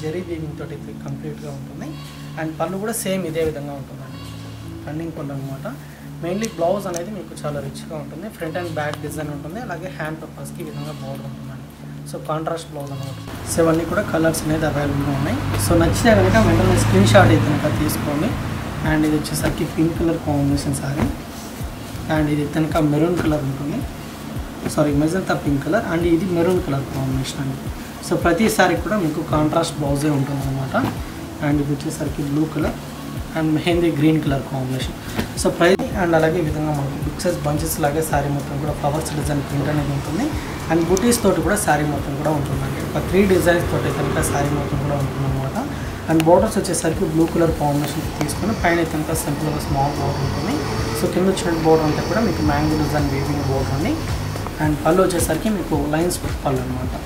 zari weaving తోటి ఇది కంప్లీట్గా ఉంటుంది అండ్ పళ్ళు కూడా సేమ్ ఇదే విధంగా ఉంటుందండి రన్నింగ్ పళ్ళు అనమాట మెయిన్లీ బ్లౌజ్ అనేది మీకు చాలా రిచ్గా ఉంటుంది ఫ్రంట్ అండ్ బ్యాక్ డిజైన్ ఉంటుంది అలాగే హ్యాండ్ పర్పస్కి ఈ విధంగా బోర్డర్ ఉంటుందండి సో కాంట్రాస్ట్ బ్లౌజ్ అనమాట సో ఇవన్నీ కూడా కలర్స్ అనేది అవైలబుల్గా ఉన్నాయి సో నచ్చితే కనుక వెంటనే స్క్రీన్ షాట్ అయితే కనుక తీసుకోండి అండ్ ఇది వచ్చేసరికి pink colour combination sorry and ఇది కనుక మెరూన్ కలర్ ఉంటుంది sorry magenta pink colour and ఇది మెరూన్ కలర్ కాంబినేషన్ అండి సో ప్రతిసారి కూడా మీకు కాంట్రాస్ట్ బ్లౌజే ఉంటుంది అనమాట అండ్ ఇది వచ్చేసరికి blue colour and mehndi green colour combination so price and అలాగే ఈ విధంగా మనకు బిక్సెస్ బంచెస్ లాగే శారీ మొత్తం కూడా ఫ్లవర్స్ డిజైన్ ప్రింట్ అనేది ఉంటుంది అండ్ బుటీస్ తోటి కూడా శారీ మొత్తం కూడా ఉంటుందండి ఒక త్రీ డిజైన్స్ తోటి కనుక శారీ మొత్తం కూడా ఉంటుంది అనమాట అండ్ బోర్డర్స్ వచ్చేసరికి బ్లూ కలర్ కాంబినేషన్ తీసుకొని పైన కనుక సింపుల్గా స్మాల్ బోర్డర్ ఉంటుంది సో కింద వచ్చిన బోర్డర్ అంతా కూడా మీకు మ్యాంగో డిజైన్ వీవింగ్ బోర్డర్ ఉంది అండ్ పళ్ళు వచ్చేసరికి మీకు లైన్స్ పళ్ళు అనమాట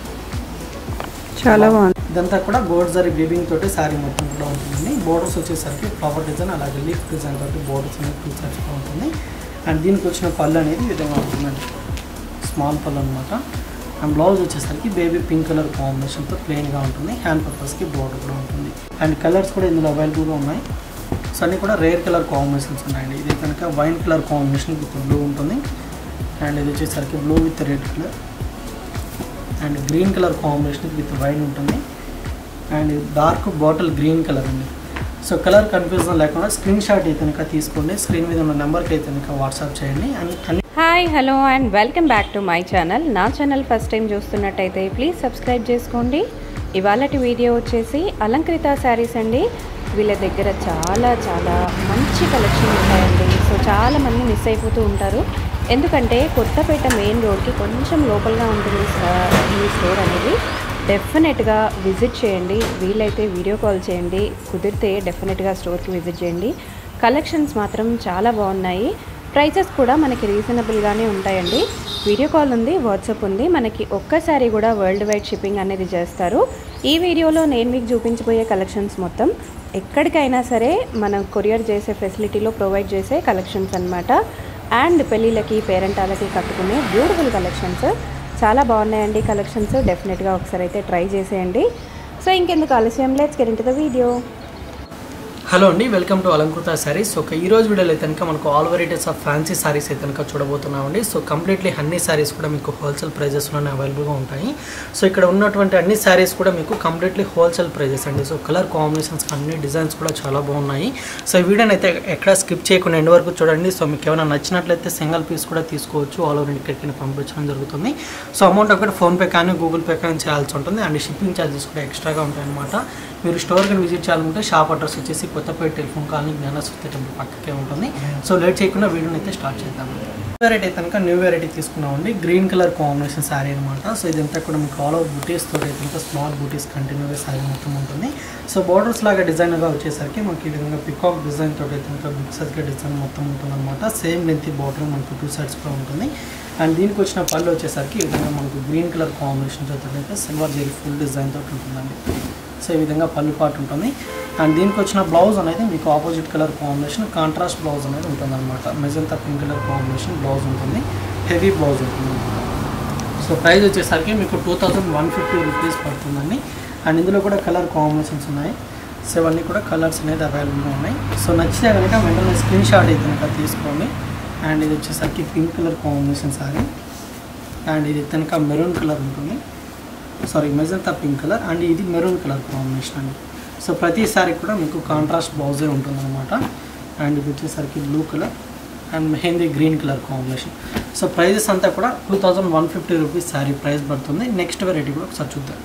చాలా బాగుంది ఇదంతా కూడా గోల్డ్ జరీ వీవింగ్ తోటి శారీ మొత్తం కూడా ఉంటుందండి బోర్డర్స్ వచ్చేసరికి ఫ్లవర్ డిజైన్ అలాగే లీఫ్ డిజైన్ తోటి బోర్డర్స్ అనేది టూ సైడ్స్గా ఉంటుంది అండ్ దీనికి వచ్చిన పళ్ళు అనేది ఈ విధంగా ఉంటుందండి స్మాల్ పళ్ళు అనమాట అండ్ బ్లౌజ్ వచ్చేసరికి బేబీ పింక్ కలర్ కాంబినేషన్తో ప్లెయిన్గా ఉంటుంది హ్యాండ్ పర్పస్కి బోర్డర్ కూడా ఉంటుంది అండ్ కలర్స్ కూడా ఇందులో అవైలబుల్గా ఉన్నాయి సో అన్నీ కూడా రేర్ కలర్ కాంబినేషన్స్ ఉన్నాయండి ఇది కనుక wine colour combination with blue ఉంటుంది అండ్ ఇది వచ్చేసరికి blue with red colour and green colour combination with wine ఉంటుంది and dark bottle green colour అండి సో కలర్ కన్ఫ్యూజన్ లేకుండా స్క్రీన్ షాట్ అయితే కనుక తీసుకోండి స్క్రీన్ మీద ఉన్న నెంబర్కి అయితే కనుక వాట్సాప్ చేయండి అండ్ అన్ని hi hello and welcome back to my channel నా ఛానల్ ఫస్ట్ టైం చూస్తున్నట్టయితే ప్లీజ్ సబ్స్క్రైబ్ చేసుకోండి ఇవాళటి వీడియో వచ్చేసి అలంకృత శారీస్ అండి వీళ్ళ దగ్గర చాలా చాలా మంచి కలెక్షన్ ఉంటాయండి సో చాలా మంది మిస్ అయిపోతూ ఉంటారు ఎందుకంటే కొత్తపేట మెయిన్ రోడ్కి కొంచెం లోపలగా ఉంటుంది స- ఈ స్టోర్ అనేది డెఫినెట్గా విజిట్ చేయండి వీలైతే వీడియో కాల్ చేయండి కుదిరితే డెఫినెట్గా స్టోర్కి విజిట్ చేయండి కలెక్షన్స్ మాత్రం చాలా బాగున్నాయి ప్రైసెస్ కూడా మనకి రీజనబుల్గానే ఉంటాయండి వీడియో కాల్ ఉంది వాట్సాప్ ఉంది మనకి ఒక్కసారి కూడా వరల్డ్ వైడ్ షిప్పింగ్ అనేది చేస్తారు ఈ వీడియోలో నేను మీకు చూపించబోయే కలెక్షన్స్ మొత్తం ఎక్కడికైనా సరే మనం కొరియర్ చేసే ఫెసిలిటీలో ప్రొవైడ్ చేసే కలెక్షన్స్ అన్నమాట అండ్ పెళ్ళిళ్ళకి పేరెంటాలకి కట్టుకునే బ్యూటిఫుల్ కలెక్షన్స్ చాలా బాగున్నాయండి కలెక్షన్స్ డెఫినెట్గా ఒకసారి అయితే ట్రై చేసేయండి సో ఇంకెందుకు ఆలస్యం let's get into the video hello అండి వెల్కమ్ టు అలంకృత శారీస్ ఒక ఈ రోజు వీడియోలో అయితే కనుక మనకు all varieties of fancy sarees అయితే కనుక చూడబోతున్నామండి సో కంప్లీట్లీ అన్ని శారీస్ కూడా మీకు హోల్సేల్ ప్రైజెస్లోనే అవైలబుల్గా ఉంటాయి సో ఇక్కడ ఉన్నటువంటి అన్ని శారీస్ కూడా మీకు కంప్లీట్లీ హోల్సేల్ ప్రైజెస్ అండి సో కలర్ కాంబినేషన్స్ అన్ని డిజైన్స్ కూడా చాలా బాగున్నాయి సో ఈ వీడియోని అయితే ఎక్కడ స్కిప్ చేయకుండా ఎండ్ వరకు చూడండి సో మీకు ఏమైనా నచ్చినట్లయితే సింగిల్ పీస్ కూడా తీసుకోవచ్చు ఆల్ ఓవర్ ఇక్కడికి పంపించడం జరుగుతుంది సో అమౌంట్ ఒకటి ఫోన్పే కానీ గూగుల్ పే కానీ చేయాల్సి ఉంటుంది అండ్ షిప్పింగ్ ఛార్జెస్ కూడా ఎక్స్ట్రాగా ఉంటాయి అనమాట మీరు స్టోర్ కానీ విజిట్ చేయాలంటే షాప్ అడ్రస్ వచ్చేసి Kothapeta telephone colony Gnanashakti temple పక్కకే ఉంటుంది సో లేట్ చేయకుండా వీడియోని అయితే స్టార్ట్ చేద్దాం వెరైటీ అయితే కనుక న్యూ వెరైటీ తీసుకున్నామండి గ్రీన్ కలర్ కాంబినేషన్ శారీ అనమాట సో ఇదంతా కూడా మీకు ఆల్ ఓవర్ బూటీస్ తోటి అయితే కనుక స్మాల్ బూటీస్ కంటిన్యూగా శారీ మొత్తం ఉంటుంది సో బోర్డర్స్ లాగా డిజైన్గా వచ్చేసరికి మనకి ఈ విధంగా పికాక్ డిజైన్ తోటి అయితే కనుక బిక్సెస్గా డిజైన్ మొత్తం ఉంటుంది అనమాట సేమ్ లెంత్ బోర్డర్ మనకు టూ సైడ్స్ కూడా ఉంటుంది అండ్ దీనికి వచ్చిన పళ్ళు వచ్చేసరికి ఈ విధంగా మనకు గ్రీన్ కలర్ కాంబినేషన్ తోటి అయితే సిల్వర్ జెరీ ఫుల్ డిజైన్ తోటి ఉంటుందండి సో ఈ విధంగా పళ్ళు పాటు ఉంటుంది అండ్ దీనికి వచ్చిన బ్లౌజ్ అనేది మీకు opposite colour combination contrast blouse అనేది ఉంటుంది అనమాట magenta pink colour combination blouse ఉంటుంది హెవీ బ్లౌజ్ ఉంటుంది సో ప్రైస్ వచ్చేసరికి మీకు two thousand one fifty rupees పడుతుందండి అండ్ ఇందులో కూడా కలర్ కాంబినేషన్స్ ఉన్నాయి సో ఇవన్నీ కూడా కలర్స్ అనేది అవైలబుల్గా ఉన్నాయి సో నచ్చితే కనుక వెంటనే స్క్రీన్ షాట్ అయితే కనుక తీసుకోండి అండ్ ఇది వచ్చేసరికి pink colour combination sorry and ఇది కనుక మెరూన్ కలర్ ఉంటుంది sorry magenta pink colour and ఇది మెరూన్ కలర్ కాంబినేషన్ అండి సో ప్రతిసారి కూడా మీకు కాంట్రాస్ట్ బ్లౌజే ఉంటుంది అనమాట అండ్ ఇది వచ్చేసరికి blue colour and mehndi green colour combination so prices అంతా కూడా two thousand one fifty rupees sari price పడుతుంది నెక్స్ట్ వెరైటీ కూడా ఒకసారి చూద్దాం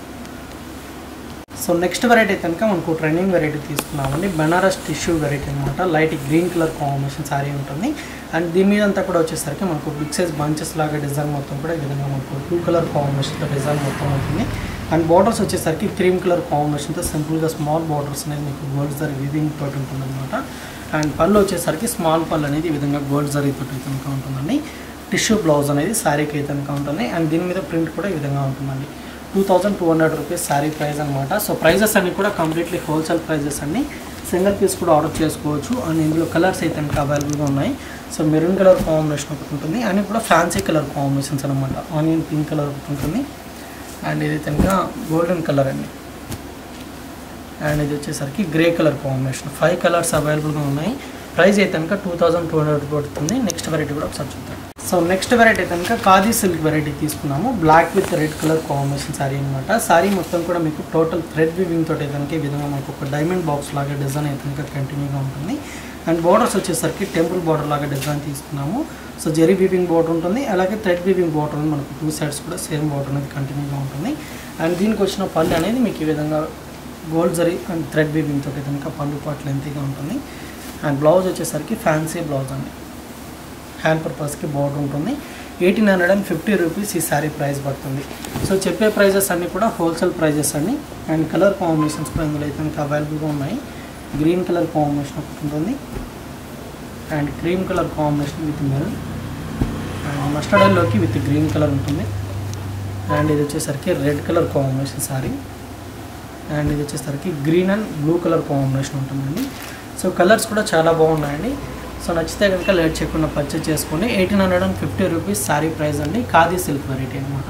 సో నెక్స్ట్ వెరైటీ కనుక మనకు ట్రెండింగ్ వెరైటీ తీసుకున్నామండి బనారస్ టిష్యూ వెరైటీ అనమాట light green colour combination saree ఉంటుంది అండ్ దీని మీద అంతా కూడా వచ్చేసరికి మనకు బిగ్ సైజ్ బంచెస్ లాగా డిజైన్ మొత్తం కూడా ఈ విధంగా మనకు బ్లూ కలర్ కాంబినేషన్తో డిజైన్ మొత్తం ఉంటుంది అండ్ బార్డర్స్ వచ్చేసరికి క్రీమ్ కలర్ కాంబినేషన్తో సింపుల్గా స్మాల్ బార్డర్స్ అనేది మీకు గోల్డ్ జరీ వివింగ్ తోటి ఉంటుంది అనమాట అండ్ పళ్ళు వచ్చేసరికి స్మాల్ పళ్ళు అనేది ఈ విధంగా గోల్డ్ జరీ తోటి కనుక ఉంటుందండి టిష్యూ బ్లౌజ్ అనేది శారీకి అయితే కనుక ఉంటుంది అండ్ దీని మీద ప్రింట్ కూడా ఈ విధంగా ఉంటుందండి two thousand two hundred rupees sari price అనమాట సో ప్రైజెస్ అన్ని కూడా కంప్లీట్లీ హోల్సేల్ ప్రైజెస్ అన్ని సింగిల్ పీస్ కూడా ఆర్డర్ చేసుకోవచ్చు అండ్ ఇందులో కలర్స్ అయితే కనుక అవైలబుల్గా ఉన్నాయి సో మెరూన్ కలర్ కాంబినేషన్ ఒకటి ఉంటుంది అండ్ కూడా ఫ్యాన్సీ కలర్ కాంబినేషన్స్ అనమాట ఆనియన్ పింక్ కలర్ ఒకటి ఉంటుంది అండ్ ఇది కనుక గోల్డెన్ కలర్ అండి అండ్ ఇది వచ్చేసరికి grey colour combination five colours అవైలబుల్గా ఉన్నాయి ప్రైస్ అయితే కనుక టూ థౌజండ్ టూ హండ్రెడ్ పడుతుంది నెక్స్ట్ వెరైటీ కూడా ఒకసారి చూద్దాం సో నెక్స్ట్ వెరైటీ కనుక ఖాదీ సిల్క్ వెరైటీ తీసుకున్నాము black with red colour combination sari అనమాట శారీ మొత్తం కూడా మీకు టోటల్ థ్రెడ్ వివింగ్ తోటి కనుక ఈ విధంగా మనకు ఒక డైమండ్ బాక్స్ లాగా డిజైన్ అయితే కనుక కంటిన్యూగా ఉంటుంది అండ్ బార్డర్స్ వచ్చేసరికి టెంపుల్ బార్డర్ లాగా డిజైన్ తీసుకున్నాము సో జెరీ వీవింగ్ బార్డర్ ఉంటుంది అలాగే థ్రెడ్ వీవింగ్ బార్డర్ ఉంది మనకు టూ సైడ్స్ కూడా సేమ్ బార్డర్ అనేది కంటిన్యూగా ఉంటుంది అండ్ దీనికి వచ్చిన పళ్ళు అనేది మీకు ఈ విధంగా gold zari and thread weaving తోటి కనుక పళ్ళు పాటు లెంతీగా ఉంటుంది అండ్ బ్లౌజ్ వచ్చేసరికి ఫ్యాన్సీ బ్లౌజ్ అండి హ్యాండ్ పర్పస్కి బార్డర్ ఉంటుంది eighteen hundred and fifty rupees ఈ శారీ ప్రైస్ పడుతుంది సో చెప్పే ప్రైజెస్ అన్నీ కూడా హోల్సేల్ ప్రైజెస్ అండి అండ్ కలర్ కాంబినేషన్స్ కూడా ఇందులో అయితే మనకి అవైలబుల్గా ఉన్నాయి గ్రీన్ కలర్ కాంబినేషన్ ఒకటి ఉంటుంది and cream colour combination with maroon and mustard ఎల్లోకి విత్ గ్రీన్ కలర్ ఉంటుంది అండ్ ఇది వచ్చేసరికి red colour combination sorry and ఇది వచ్చేసరికి green and blue colour combination ఉంటుందండి సో కలర్స్ కూడా చాలా బాగున్నాయండి సో నచ్చితే కనుక లేట్ చేయకుండా పర్చేస్ చేసుకోండి eighteen hundred and fifty rupees saree price అండి ఖాదీ సిల్క్ వెరైటీ అనమాట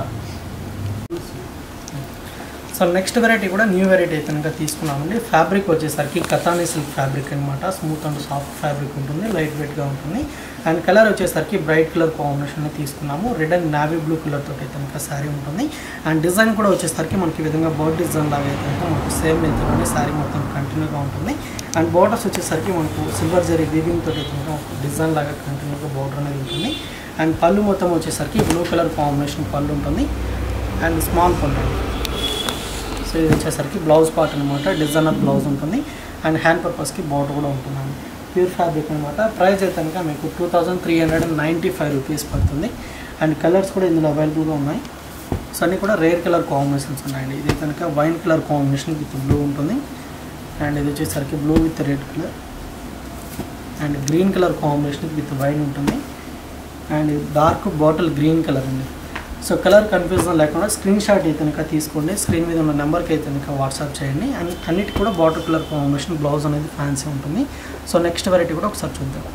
సో నెక్స్ట్ వెరైటీ కూడా న్యూ వెరైటీ అయితే కనుక తీసుకున్నామండి ఫ్యాబ్రిక్ వచ్చేసరికి కథానీ సిల్క్ ఫ్యాబ్రిక్ అనమాట స్మూత్ అండ్ సాఫ్ట్ ఫ్యాబ్రిక్ ఉంటుంది లైట్ వెయిట్గా ఉంటుంది అండ్ కలర్ వచ్చేసరికి బ్రైట్ కలర్ కాంబినేషన్ తీసుకున్నాము red and navy blue colour తోటి అయితే కనుక శారీ ఉంటుంది అండ్ డిజైన్ కూడా వచ్చేసరికి మనకి ఈ విధంగా బర్డ్ డిజైన్ లాగా అయితే కనుక మనకు సేమ్ లెంత్లోనే శారీ మొత్తం కంటిన్యూగా ఉంటుంది అండ్ బార్డర్స్ వచ్చేసరికి మనకు సిల్వర్ జరీ వీవింగ్ తోటి అయితే కనుక ఒక డిజైన్ లాగా కంటిన్యూగా బార్డర్ అనేది ఉంటుంది అండ్ పళ్ళు మొత్తం వచ్చేసరికి బ్లూ కలర్ కాంబినేషన్ పళ్ళు ఉంటుంది అండ్ స్మాల్ పళ్ళు అండి సో ఇది వచ్చేసరికి బ్లౌజ్ పార్ట్ అనమాట డిజైనర్ బ్లౌజ్ ఉంటుంది అండ్ హ్యాండ్ పర్పస్కి బార్డర్ కూడా ఉంటుందండి ప్యూర్ ఫ్యాబ్రిక్ అనమాట ప్రైస్ అయితే కనుక మీకు two thousand three hundred and ninety five rupees పడుతుంది అండ్ కలర్స్ కూడా ఇందులో అవైలబుల్గా ఉన్నాయి సో అన్నీ కూడా రేర్ కలర్ కాంబినేషన్స్ ఉన్నాయండి ఇది కనుక wine colour combination with blue ఉంటుంది అండ్ ఇది వచ్చేసరికి blue with red colour and green colour combination with wine ఉంటుంది and dark bottle green colour అండి సో కలర్ కన్ఫ్యూజన్ లేకుండా స్క్రీన్ షాట్ అయితే కనుక తీసుకోండి స్క్రీన్ మీద ఉన్న నెంబర్కి అయితే కనుక వాట్సాప్ చేయండి అండ్ అన్నిటి కూడా బాటిల్ కలర్ కాంబినేషన్ బ్లౌజ్ అనేది ఫ్యాన్సీ ఉంటుంది సో నెక్స్ట్ వెరైటీ కూడా ఒకసారి చూద్దాం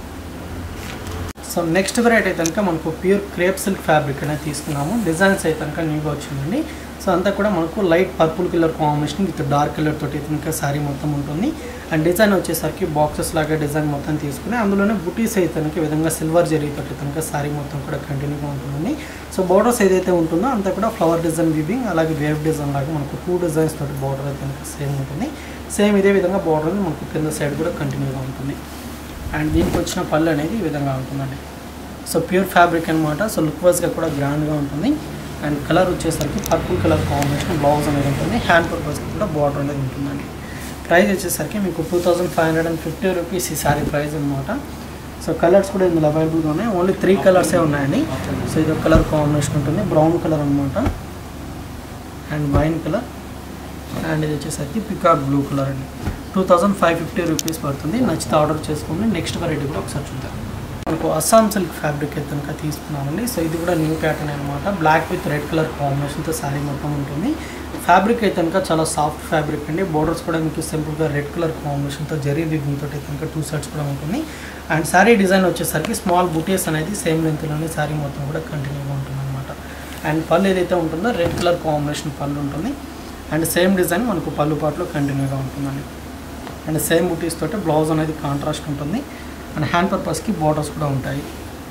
సో నెక్స్ట్ వెరైటీ అయితే కనుక మనకు ప్యూర్ క్రేప్ సిల్క్ ఫ్యాబ్రిక్ అనేది తీసుకున్నాము డిజైన్స్ అయితే కనుక న్యూగా వచ్చిందండి సో అంతా కూడా మనకు light purple colour combination with dark colour తోటి కనుక శారీ మొత్తం ఉంటుంది అండ్ డిజైన్ వచ్చేసరికి బాక్సెస్ లాగా డిజైన్ మొత్తం తీసుకుని అందులోనే బుటీస్ అయితే కనుక ఈ విధంగా సిల్వర్ జరీ తోటి కనుక శారీ మొత్తం కూడా కంటిన్యూగా ఉంటుందండి సో బార్డర్స్ ఏదైతే ఉంటుందో అంతా కూడా ఫ్లవర్ డిజైన్ వివింగ్ అలాగే వేవ్ డిజైన్ లాగా మనకు టూ డిజైన్స్ తోటి బార్డర్ అయితే కనుక సేమ్ ఉంటుంది సేమ్ ఇదే విధంగా బార్డర్ అనేది మనకు కింద సైడ్ కూడా కంటిన్యూగా ఉంటుంది అండ్ దీనికి వచ్చిన పళ్ళు అనేది ఈ విధంగా ఉంటుందండి సో ప్యూర్ ఫ్యాబ్రిక్ అనమాట సో లుక్ వైజ్గా కూడా గ్రాండ్గా ఉంటుంది అండ్ కలర్ వచ్చేసరికి పర్పుల్ కలర్ కాంబినేషన్ బ్లౌజ్ అనేది ఉంటుంది హ్యాండ్ పర్పస్కి కూడా బార్డర్ అనేది ఉంటుందండి ప్రైస్ వచ్చేసరికి మీకు two thousand five hundred and fifty rupees ఈ సారీ ప్రైస్ అనమాట సో కలర్స్ కూడా ఇందులో అవైలబుల్గా ఉన్నాయి ఓన్లీ త్రీ కలర్సే ఉన్నాయండి సో ఇది ఒక కలర్ కాంబినేషన్ ఉంటుంది బ్రౌన్ కలర్ అనమాట అండ్ వైన్ కలర్ అండ్ ఇది వచ్చేసరికి పికాక్ బ్లూ కలర్ అండి two thousand five fifty rupees పడుతుంది నచ్చితే ఆర్డర్ చేసుకోండి నెక్స్ట్ వెరైటీ కూడా ఒకసారి చూద్దాం మనకు అస్సాం సిల్క్ ఫ్యాబ్రిక్ అయితే కనుక తీసుకున్నామండి సో ఇది కూడా న్యూ ప్యాటర్న్ అనమాట బ్లాక్ విత్ రెడ్ కలర్ కాంబినేషన్తో శారీ మొత్తం ఉంటుంది ఫ్యాబ్రిక్ అయితే కనుక చాలా సాఫ్ట్ ఫ్యాబ్రిక్ అండి బోర్డర్స్ కూడా మీకు సింపుల్గా రెడ్ కలర్ కాంబినేషన్తో జరీ వివింగ్ తోటి అయితే కనుక టూ సైడ్స్ కూడా ఉంటుంది అండ్ శారీ డిజైన్ వచ్చేసరికి స్మాల్ బుటీస్ అనేది సేమ్ లెంత్లోనే శారీ మొత్తం కూడా కంటిన్యూగా ఉంటుంది అనమాట అండ్ పళ్ళు ఏదైతే ఉంటుందో రెడ్ కలర్ కాంబినేషన్ పళ్ళు ఉంటుంది అండ్ సేమ్ డిజైన్ మనకు పళ్ళు పాటలో కంటిన్యూగా ఉంటుందండి అండ్ సేమ్ బుటీస్ తోటి బ్లౌజ్ అనేది కాంట్రాస్ట్ ఉంటుంది అండ్ హ్యాండ్ పర్పస్కి బార్డర్స్ కూడా ఉంటాయి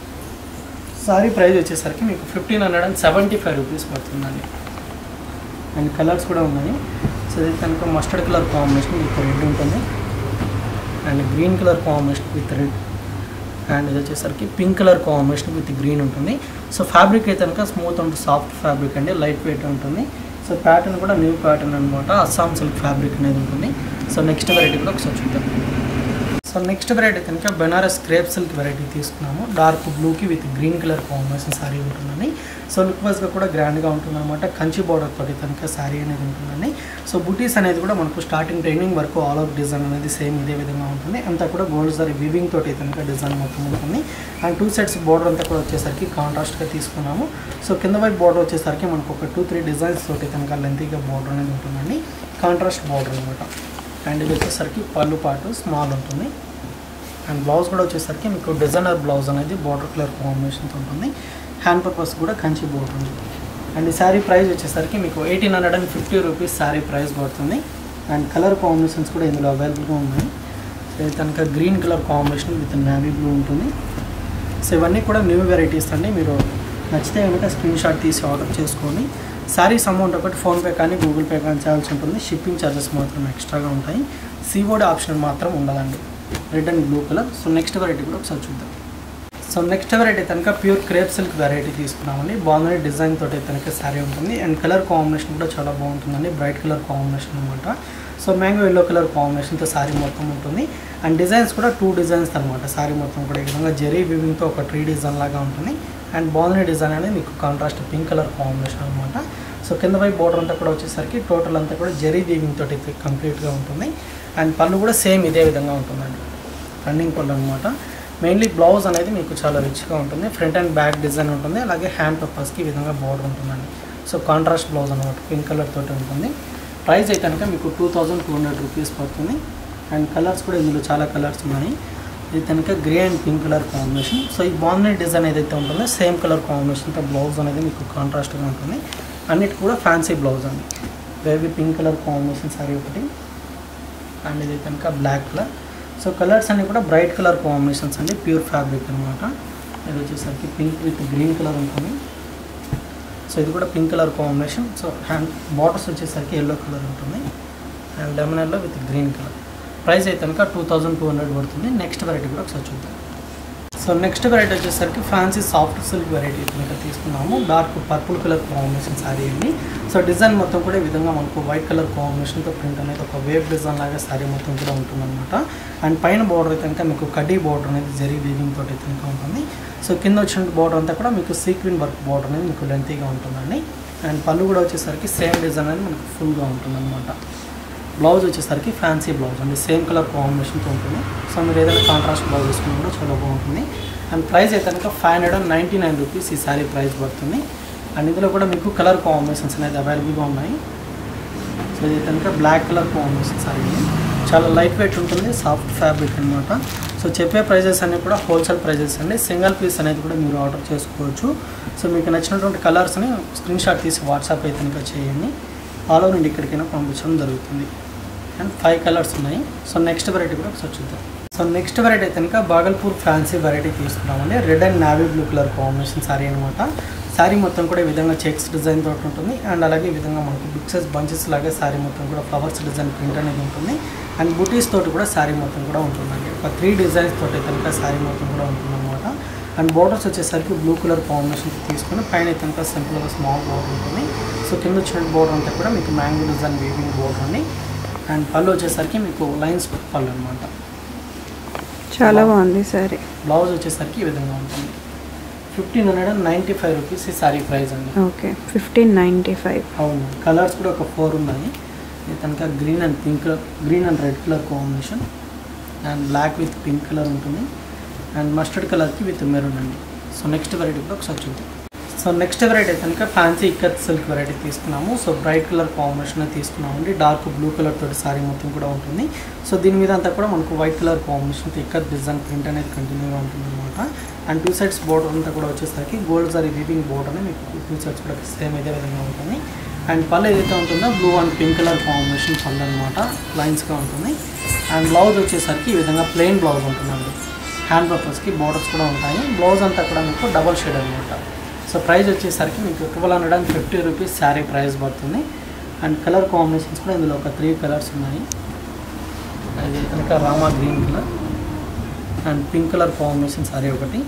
సారీ ప్రైస్ వచ్చేసరికి మీకు fifteen hundred and seventy five rupees పడుతుందండి అండ్ కలర్స్ కూడా ఉన్నాయి సో ఇది కనుక mustard colour combination with red ఉంటుంది and green colour combination with red and ఇది వచ్చేసరికి pink colour combination with green ఉంటుంది సో ఫ్యాబ్రిక్ అయితే కనుక స్మూత్ అండ్ సాఫ్ట్ ఫ్యాబ్రిక్ అండి లైట్ వెయిట్ ఉంటుంది సో ప్యాటర్న్ కూడా న్యూ ప్యాటర్న్ అనమాట అస్సాం సిల్క్ ఫ్యాబ్రిక్ అనేది ఉంటుంది సో నెక్స్ట్ వెరైటీ కూడా ఒకసారి చూద్దాం సో నెక్స్ట్ వెరైటీ కనుక బెనారస్ క్రేప్ సిల్క్ వెరైటీ తీసుకున్నాము డార్క్ బ్లూకి with green colour combination saree ఉంటుందని సో లుక్ వైజ్గా కూడా గ్రాండ్గా ఉంటుంది అనమాట కంచి బార్డర్ తోటి కనుక శారీ అనేది ఉంటుందండి సో బుటీస్ అనేది కూడా మనకు స్టార్టింగ్ ట్రైనింగ్ వరకు ఆల్ ఓవర్ డిజైన్ అనేది సేమ్ ఇదే విధంగా ఉంటుంది అంతా కూడా గోల్డ్ సారీ వివింగ్ తోటి కనుక డిజైన్ మొత్తం ఉంటుంది అండ్ టూ సెట్స్ బార్డర్ అంతా కూడా వచ్చేసరికి కాంట్రాస్ట్గా తీసుకున్నాము సో కింద వైపు బార్డర్ వచ్చేసరికి మనకు ఒక టూ త్రీ డిజైన్స్ తోటి కనుక లెంతీగా బార్డర్ అనేది ఉంటుందండి కాంట్రాస్ట్ బార్డర్ అనమాట అండ్ ఇది వచ్చేసరికి పళ్ళు పాటు స్మాల్ ఉంటుంది అండ్ బ్లౌజ్ కూడా వచ్చేసరికి మీకు డిజైనర్ బ్లౌజ్ అనేది బార్డర్ కలర్ కాంబినేషన్తో ఉంటుంది హ్యాండ్ పర్పస్ కూడా కంచి బోర్డర్ ఉంది అండ్ ఈ శారీ ప్రైస్ వచ్చేసరికి మీకు eighteen hundred and fifty rupees sari price పడుతుంది అండ్ కలర్ కాంబినేషన్స్ కూడా ఇందులో అవైలబుల్గా ఉన్నాయి సో ఇది కనుక green colour combination with navy blue ఉంటుంది సో ఇవన్నీ కూడా న్యూ వెరైటీస్ అండి మీరు నచ్చితే కనుక స్క్రీన్ షాట్ తీసి ఆర్డర్ చేసుకోండి శారీస్ అమౌంట్ ఒకటి ఫోన్పే కానీ గూగుల్ పే కానీ చేయాల్సి ఉంటుంది షిప్పింగ్ ఛార్జెస్ మాత్రం ఎక్స్ట్రాగా ఉంటాయి సీబోర్డ్ ఆప్షన్ మాత్రం ఉండదండి red and blue colour so next variety కూడా ఒకసారి చూద్దాం సో నెక్స్ట్ వెరైటీ కనుక ప్యూర్ క్రేప్ సిల్క్ వెరైటీ తీసుకున్నామండి బాగుంది డిజైన్ తోటి కనుక శారీ ఉంటుంది అండ్ కలర్ కాంబినేషన్ కూడా చాలా బాగుంటుందండి బ్రైట్ కలర్ కాంబినేషన్ అనమాట సో మ్యాంగో ఎల్లో కలర్ కాంబినేషన్తో శారీ మొత్తం ఉంటుంది అండ్ డిజైన్స్ కూడా టూ డిజైన్స్ అనమాట శారీ మొత్తం కూడా ఈ విధంగా జెరీ వివింగ్తో ఒక ట్రీ డిజైన్ లాగా ఉంటుంది అండ్ బాగుంది డిజైన్ అనేది మీకు కాంట్రాస్ట్ పింక్ కలర్ కాంబినేషన్ అనమాట సో కింద వైపు బోర్డర్ అంతా కూడా వచ్చేసరికి టోటల్ అంతా కూడా జెరీ వీవింగ్ తోటి కంప్లీట్గా ఉంటుంది అండ్ పళ్ళు కూడా సేమ్ ఇదే విధంగా ఉంటుందండి రన్నింగ్ పళ్ళు అనమాట మెయిన్లీ బ్లౌజ్ అనేది మీకు చాలా రిచ్గా ఉంటుంది ఫ్రంట్ అండ్ బ్యాక్ డిజైన్ ఉంటుంది అలాగే హ్యాండ్ పర్పస్కి ఈ విధంగా బోర్డర్ ఉంటుందండి సో కాంట్రాస్ట్ బ్లౌజ్ అనమాట పింక్ కలర్ తోటి ఉంటుంది ప్రైస్ అయితే కనుక మీకు two thousand two hundred rupees పడుతుంది అండ్ కలర్స్ కూడా ఇందులో చాలా కలర్స్ ఉన్నాయి ఇది కనుక grey and pink colour combination so ఈ బాగుంది డిజైన్ ఏదైతే ఉంటుందో సేమ్ కలర్ కాంబినేషన్తో బ్లౌజ్ అనేది మీకు కాంట్రాస్ట్గా ఉంటుంది అన్నిటి కూడా ఫ్యాన్సీ బ్లౌజ్ అండి baby pink colour combination sari ఒకటి అండ్ ఇది కనుక బ్లాక్ కలర్ సో కలర్స్ అన్నీ కూడా బ్రైట్ కలర్ కాంబినేషన్స్ అండి ప్యూర్ ఫ్యాబ్రిక్ అనమాట ఇది వచ్చేసరికి పింక్ విత్ గ్రీన్ కలర్ ఉంటుంది సో ఇది కూడా pink colour combination so hand బాటర్స్ వచ్చేసరికి ఎల్లో కలర్ ఉంటుంది and lemon yellow with green colour price అయితే కనుక టూ థౌజండ్ టూ హండ్రెడ్ పడుతుంది నెక్స్ట్ వెరైటీ కూడా ఒకసారి చూద్దాం సో నెక్స్ట్ వెరైటీ వచ్చేసరికి ఫ్యాన్సీ సాఫ్ట్ సిల్క్ వెరైటీ కనుక తీసుకున్నాము dark purple colour combination sari అండి సో డిజైన్ మొత్తం కూడా ఈ విధంగా మనకు వైట్ కలర్ కాంబినేషన్తో ప్రింట్ అనేది ఒక వేవ్ డిజైన్ లాగా శారీ మొత్తం కూడా ఉంటుందన్నమాట అండ్ పైన బార్డర్ అయితే కనుక మీకు కడ్డీ బార్డర్ అనేది జరీ వీవింగ్ తోటి అయితే కనుక ఉంటుంది సో కింద వచ్చిన బార్డర్ అంతా కూడా మీకు సీక్వెన్ వర్క్ బార్డర్ అనేది మీకు లెంతీగా ఉంటుందండి అండ్ పళ్ళు కూడా వచ్చేసరికి సేమ్ డిజైన్ అనేది మనకు ఫుల్గా ఉంటుందన్నమాట బ్లౌజ్ వచ్చేసరికి ఫ్యాన్సీ బ్లౌజ్ అండి సేమ్ కలర్ కాంబినేషన్తో ఉంటుంది సో మీరు ఏదైనా కాంట్రాస్ట్ బ్లౌజ్ వేసుకున్నా కూడా చాలా బాగుంటుంది అండ్ ప్రైస్ అయితే కనుక five hundred and ninety nine rupees ఈ శారీ ప్రైస్ పడుతుంది అండ్ ఇందులో కూడా మీకు కలర్ కాంబినేషన్స్ అనేది అవైలబుల్గా ఉన్నాయి సో ఇది కనుక బ్లాక్ కలర్ కాంబినేషన్ శారీ చాలా లైట్ వెయిట్ ఉంటుంది సాఫ్ట్ ఫ్యాబ్రిక్ అనమాట సో చెప్పే ప్రైజెస్ అన్నీ కూడా హోల్సేల్ ప్రైజెస్ అండి సింగిల్ పీస్ అనేది కూడా మీరు ఆర్డర్ చేసుకోవచ్చు సో మీకు నచ్చినటువంటి కలర్స్ని స్క్రీన్ షాట్ తీసి వాట్సాప్ అయితే కనుక చేయండి ఆల్ ఓవర్ ఇండి ఎక్కడికైనా పంపించడం జరుగుతుంది అండ్ ఫైవ్ కలర్స్ ఉన్నాయి సో నెక్స్ట్ వెరైటీ కూడా ఒకసారి చూద్దాం సో నెక్స్ట్ వెరైటీ అయితే కనుక బాగల్పూర్ ఫ్యాన్సీ వెరైటీ తీసుకున్నామండి red and navy blue colour combination sari అనమాట శారీ మొత్తం కూడా ఈ విధంగా చెక్స్ డిజైన్ తోటి ఉంటుంది అండ్ అలాగే ఈ విధంగా మనకు బిక్సెస్ బంచెస్ లాగా శారీ మొత్తం కూడా ఫ్లవర్స్ డిజైన్ ప్రింట్ అనేది ఉంటుంది అండ్ బుటీస్ తోటి కూడా శారీ మొత్తం కూడా ఉంటుందండి ఒక త్రీ డిజైన్స్ తోటి కనుక శారీ మొత్తం కూడా ఉంటుందన్నమాట అండ్ బోర్డర్స్ వచ్చేసరికి బ్లూ కలర్ కాంబినేషన్ తీసుకొని పైన కనుక సింపుల్గా స్మాల్ బోర్డర్ ఉంటుంది సో కింద వచ్చిన బోర్డర్ అంతా కూడా మీకు మ్యాంగో డిజైన్ వీవింగ్ బోర్డర్ అండి అండ్ పళ్ళు వచ్చేసరికి మీకు లైన్స్ పళ్ళు అనమాట చాలా బాగుంది సరే బ్లౌజ్ వచ్చేసరికి ఈ విధంగా ఉంటుంది fifteen hundred and ninety five rupees ఈ సారీ ప్రైస్ అండి ఓకే ఫిఫ్టీన్ నైంటీ ఫైవ్ అవును కలర్స్ కూడా ఒక ఫోర్ ఉన్నాయి ఇది కనుక green and pink green and red colour combination and black with pink colour ఉంటుంది అండ్ మస్టర్డ్ కలర్కి విత్ మెరూన్ అండి సో నెక్స్ట్ వెరైటీ కూడా ఒకసారి చూద్దాం సో నెక్స్ట్ వెరైటీ కనుక ఫ్యాన్సీ ఇక్కత్ సిల్క్ వెరైటీ తీసుకున్నాము సో బ్రైట్ కలర్ కాంబినేషన్ తీసుకున్నామండి డార్క్ బ్లూ కలర్ తోటి సారీ మొత్తం కూడా ఉంటుంది సో దీని మీద అంతా కూడా మనకు white colour combination ikat design print అనేది కంటిన్యూగా ఉంటుంది అనమాట అండ్ టూ సైడ్స్ బోర్డర్ అంతా కూడా వచ్చేసరికి గోల్డ్ సారీ వీవింగ్ బోర్డర్ అనేది మీకు టూ సైడ్స్ కూడా సేమ్ ఇదే విధంగా ఉంటుంది అండ్ పళ్ళు ఏదైతే ఉంటుందో blue and pink colour combination పళ్ళు అనమాట లైన్స్గా ఉంటుంది అండ్ బ్లౌజ్ వచ్చేసరికి ఈ విధంగా ప్లెయిన్ బ్లౌజ్ ఉంటుందండి హ్యాండ్ పర్పస్కి బోర్డర్స్ కూడా ఉంటాయి బ్లౌజ్ అంతా కూడా మీకు డబల్ షేడ్ అనమాట సో ప్రైస్ వచ్చేసరికి మీకు twelve hundred and fifty rupees sari price పడుతుంది అండ్ కలర్ కాంబినేషన్స్ కూడా ఇందులో ఒక త్రీ కలర్స్ ఉన్నాయి అది కనుక Rama green colour and pink colour combination sari ఒకటి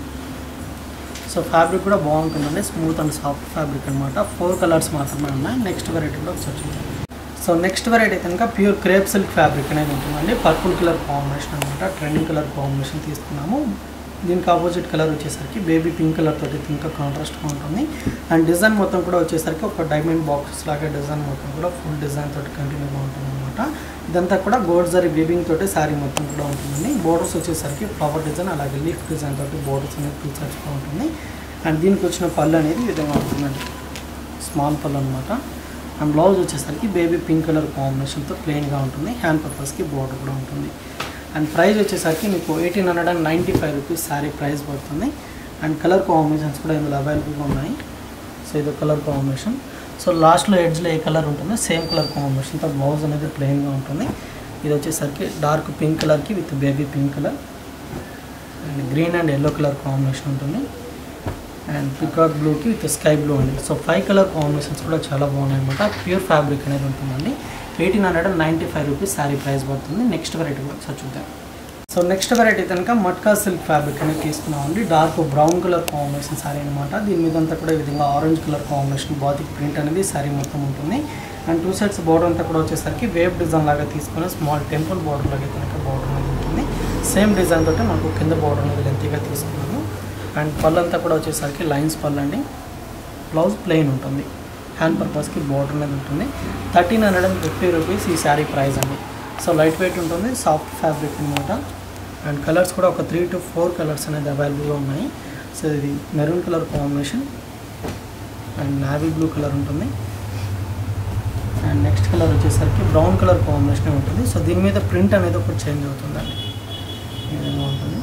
సో ఫ్యాబ్రిక్ కూడా బాగుంటుందండి స్మూత్ అండ్ సాఫ్ట్ ఫ్యాబ్రిక్ అనమాట ఫోర్ కలర్స్ మాత్రమే ఉన్నాయి నెక్స్ట్ వెరైటీ కూడా ఒకసారి చూద్దాం సో నెక్స్ట్ వెరైటీ కనుక ప్యూర్ క్రేప్ సిల్క్ ఫ్యాబ్రిక్ అనేది ఉంటుందండి పర్పుల్ కలర్ కాంబినేషన్ అనమాట ట్రెండింగ్ కలర్ కాంబినేషన్ తీసుకున్నాము దీనికి ఆపోజిట్ కలర్ వచ్చేసరికి బేబీ పింక్ కలర్ తోటి ఇంకా కాంట్రాస్ట్గా ఉంటుంది అండ్ డిజైన్ మొత్తం కూడా వచ్చేసరికి ఒక డైమండ్ బాక్సెస్ లాగా డిజైన్ మొత్తం కూడా ఫుల్ డిజైన్ తోటి కంటిన్యూగా ఉంటుంది అనమాట ఇదంతా కూడా గోల్డ్ జరీ వీవింగ్ తోటి శారీ మొత్తం కూడా ఉంటుందండి బోర్డర్స్ వచ్చేసరికి ఫ్లవర్ డిజైన్ అలాగే లీఫ్ డిజైన్ తోటి బోర్డర్స్ అనేది టూ సైడ్స్గా ఉంటుంది అండ్ దీనికి వచ్చిన పళ్ళు అనేది ఈ విధంగా ఉంటుందండి స్మాల్ పళ్ళు అనమాట అండ్ బ్లౌజ్ వచ్చేసరికి బేబీ పింక్ కలర్ కాంబినేషన్తో ప్లెయిన్గా ఉంటుంది హ్యాండ్ పర్పస్కి బోర్డర్ కూడా ఉంటుంది అండ్ ప్రైస్ వచ్చేసరికి మీకు eighteen hundred and ninety five rupees sari price పడుతుంది అండ్ కలర్ కాంబినేషన్స్ కూడా ఇందులో అవైలబుల్గా ఉన్నాయి సో ఇది కలర్ కాంబినేషన్ సో లాస్ట్లో ఎడ్జ్లో ఏ కలర్ ఉంటుందో సేమ్ కలర్ కాంబినేషన్తో బ్లౌజ్ అనేది ప్లెయిన్గా ఉంటుంది ఇది వచ్చేసరికి డార్క్ పింక్ కలర్కి with baby pink colour and green and yellow colour combination ఉంటుంది అండ్ పికాక్ బ్లూకి విత్ స్కై బ్లూ అండి సో ఫైవ్ కలర్ కాంబినేషన్స్ కూడా చాలా బాగున్నాయి అనమాట ప్యూర్ ఫ్యాబ్రిక్ అనేది ఉంటుందండి eighteen hundred and ninety five rupees sari price పడుతుంది నెక్స్ట్ వెరైటీ కూడా ఒకసారి చూద్దాం సో నెక్స్ట్ వెరైటీ కనుక మట్కా సిల్క్ ఫ్యాబ్రిక్ అనేది తీసుకున్నామండి dark brown colour combination sari అనమాట దీని మీద అంతా కూడా ఈ విధంగా orange colour combination batik print అనేది శారీ మొత్తం ఉంటుంది అండ్ టూ సైడ్స్ బార్డర్ అంతా కూడా వచ్చేసరికి వేవ్ డిజైన్ లాగా తీసుకొని స్మాల్ టెంపుల్ బార్డర్ లాగా కనుక బార్డర్ అనేది ఉంటుంది సేమ్ డిజైన్ తోటి మనకు కింద బార్డర్ అనేది లెంతీగా తీసుకున్నాము అండ్ పళ్ళు అంతా కూడా వచ్చేసరికి లైన్స్ పళ్ళు అండి బ్లౌజ్ ప్లెయిన్ ఉంటుంది హ్యాండ్ పర్పస్కి బార్డర్ అనేది ఉంటుంది thirteen hundred and fifty rupees ఈ శారీ ప్రైస్ అండి సో లైట్ వెయిట్ ఉంటుంది సాఫ్ట్ ఫ్యాబ్రిక్ అనమాట అండ్ కలర్స్ కూడా ఒక త్రీ టు ఫోర్ కలర్స్ అనేది అవైలబుల్గా ఉన్నాయి సో ఇది maroon colour combination and navy blue colour ఉంటుంది అండ్ నెక్స్ట్ కలర్ వచ్చేసరికి బ్రౌన్ కలర్ కాంబినేషన్ ఉంటుంది సో దీని మీద ప్రింట్ అనేది ఒకటి చేంజ్ అవుతుందండి ఈ విధంగా ఉంటుంది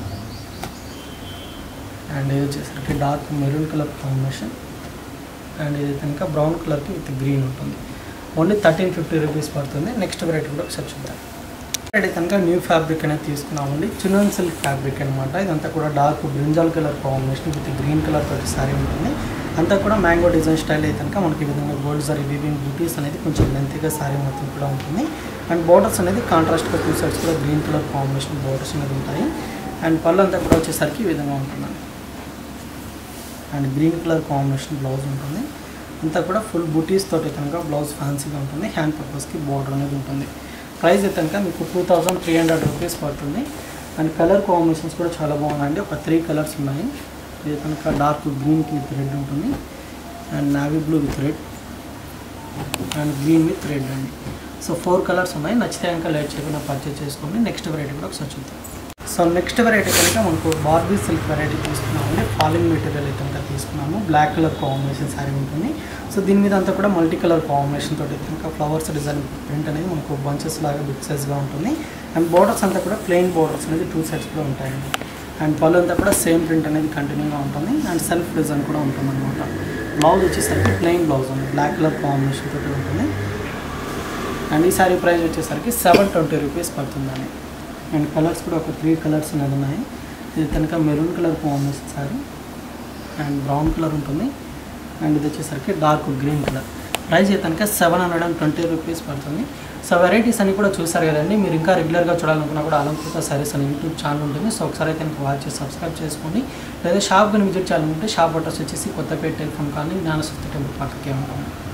అండ్ ఇది వచ్చేసరికి dark maroon colour combination and ఇది కనుక బ్రౌన్ కలర్కి విత్ గ్రీన్ ఉంటుంది ఓన్లీ థర్టీన్ ఫిఫ్టీ రూపీస్ పడుతుంది నెక్స్ట్ వెరైటీ కూడా ఒకసారి చూద్దాం వెరైటీ కనుక న్యూ ఫ్యాబ్రిక్ అనేది తీసుకున్నామండి చిన్నన్ సిల్క్ ఫ్యాబ్రిక్ అనమాట ఇదంతా కూడా dark brinjal colour combination with green colour తోటి సారీ ఉంటుంది అంతా కూడా మ్యాంగో డిజైన్ స్టైల్ అయితే కనుక మనకి ఈ విధంగా గోల్డ్ సారీ వీవింగ్ బ్యూటీస్ అనేది కొంచెం లెంతీగా సారీ మొత్తం కూడా ఉంటుంది అండ్ బోర్డర్స్ అనేది కాంట్రాస్ట్గా టూ సైడ్స్ కూడా గ్రీన్ కలర్ కాంబినేషన్ బోర్డర్స్ అనేది ఉంటాయి అండ్ పళ్ళు అంతా కూడా వచ్చేసరికి ఈ విధంగా ఉంటుందండి and green colour combination blouse ఉంటుంది అంతా కూడా ఫుల్ బుటీస్ తోటి కనుక బ్లౌజ్ ఫ్యాన్సీగా ఉంటుంది హ్యాండ్ పర్పస్కి బార్డర్ అనేది ఉంటుంది ప్రైస్ అయితే కనుక మీకు two thousand three hundred rupees పడుతుంది అండ్ కలర్ కాంబినేషన్స్ కూడా చాలా బాగున్నాయండి ఒక త్రీ కలర్స్ ఉన్నాయి ఇది కనుక డార్క్ గ్రీన్కి విత్ రెడ్ ఉంటుంది and navy blue with red and green with red అండి సో ఫోర్ కలర్స్ ఉన్నాయి నచ్చితే కనుక లేట్ చేయకుండా పర్చేస్ చేసుకోండి నెక్స్ట్ వెరైటీ కూడా ఒకసారి చూద్దాం సో నెక్స్ట్ వెరైటీ కనుక మనకు బార్బీ సిల్క్ వెరైటీ తీసుకున్నామండి ఫాలింగ్ మెటీరియల్ అయితే కనుక తీసుకున్నాము బ్లాక్ కలర్ కాంబినేషన్ శారీ ఉంటుంది సో దీని మీద అంతా కూడా మల్టీ కలర్ కాంబినేషన్ తోటి కనుక ఫ్లవర్స్ డిజైన్ ప్రింట్ అనేది మనకు బంచెస్ లాగా బిగ్ సైజ్గా ఉంటుంది అండ్ బోర్డర్స్ అంతా కూడా ప్లెయిన్ బోర్డర్స్ అనేది టూ సైడ్స్ కూడా ఉంటాయండి అండ్ పళ్ళు అంతా కూడా సేమ్ ప్రింట్ అనేది కంటిన్యూగా ఉంటుంది అండ్ సెల్ఫ్ డిజైన్ కూడా ఉంటుంది అనమాట బ్లౌజ్ వచ్చేసరికి ప్లెయిన్ బ్లౌజ్ ఉంది బ్లాక్ కలర్ కాంబినేషన్ తోటి ఉంటుంది అండ్ ఈ సారీ ప్రైస్ వచ్చేసరికి సెవెన్ ట్వంటీ రూపీస్ పడుతుందండి అండ్ కలర్స్ కూడా ఒక త్రీ కలర్స్ అనేది ఉన్నాయి ఇది కనుక maroon colour combination sorry and brown colour ఉంటుంది అండ్ ఇది వచ్చేసరికి డార్క్ గ్రీన్ కలర్ ప్రైస్ అయితే కనుక seven hundred and twenty rupees పడుతుంది సో వెరైటీస్ అన్ని కూడా చూసారు కదండి మీరు ఇంకా రెగ్యులర్గా చూడాలనుకున్నా కూడా అలంకృత సారీస్ అని యూట్యూబ్ ఛానల్ ఉంటుంది సో ఒకసారి అయితే కనుక వాచ్ చేసి సబ్స్క్రైబ్ చేసుకోండి లేదా షాప్ కానీ విజిట్ చేయాలనుకుంటే షాప్ అడ్రస్ వచ్చేసి కొత్తపేట టెలిఫోన్ కానీ జ్ఞానశక్తి టెంపుల్ పక్కకే ఉంటుంది